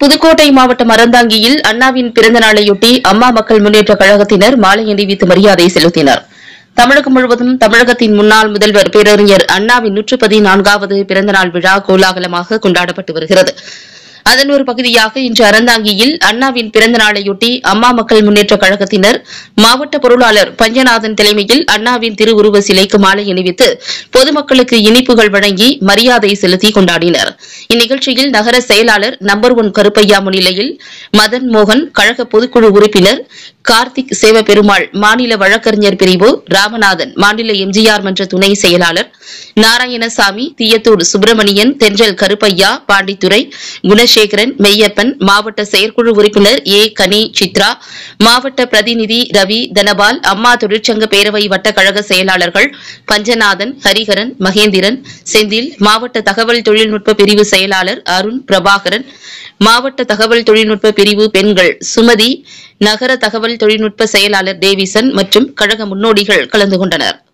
புதுக்கோட்டை மாவட்டம் அறந்தாங்கியில் அண்ணாவின் பிறந்த நாளையொட்டி அம்மா மக்கள் முன்னேற்றக் கழகத்தினர் மாலை அணிவித்து மரியாதை செலுத்தினர் தமிழகம் முழுவதும் தமிழகத்தின் முன்னாள் முதல்வர் பேரறிஞர் அண்ணாவின் நூற்று பதினான்காவது பிறந்தநாள் விழா கோலாகலமாக கொண்டாடப்பட்டு வருகிறது அதன் ஒரு பகுதியாக இன்று அறந்தாங்கியில் அண்ணாவின் பிறந்த நாளையொட்டி அம்மா மக்கள் முன்னேற்றக் கழகத்தினர் மாவட்ட பொருளாளர் பஞ்சநாதன் தலைமையில் அண்ணாவின் திருவுருவ சிலைக்கு மாலை அணிவித்து பொதுமக்களுக்கு இனிப்புகள் வழங்கி மரியாதை செலுத்தி கொண்டாடினர் இந்நிகழ்ச்சியில் நகர செயலாளர் நம்பர் ஒன் கருப்பையா முன்னிலையில் மதன் மோகன் கழக பொதுக்குழு உறுப்பினர் கார்த்திக் சேவபெருமாள் மாநில வழக்கறிஞர் பிரிவு ராமநாதன் மாநில எம்ஜிஆர் மன்ற துணை செயலாளர் நாராயணசாமி தீயத்தூர் சுப்பிரமணியன் தென்றல் கருப்பையா பாண்டித்துறை குணசேகரன் மெய்யப்பன் மாவட்ட செயற்குழு உறுப்பினர் ஏ கனி சித்ரா மாவட்ட பிரதிநிதி ரவி தனபால் அம்மா தொழிற்சங்க பேரவை வட்ட கழக செயலாளர்கள் பஞ்சநாதன் ஹரிஹரன் மகேந்திரன் செந்தில் மாவட்ட தகவல் தொழில்நுட்ப பிரிவு செயலாளர் அருண் பிரபாகரன் மாவட்ட தகவல் தொழில்நுட்ப பிரிவு பெண்கள் சுமதி நகர தகவல் தொழில்நுட்ப செயலாளர் டேவிசன் மற்றும் கழக முன்னோடிகள் கலந்து கொண்டனர்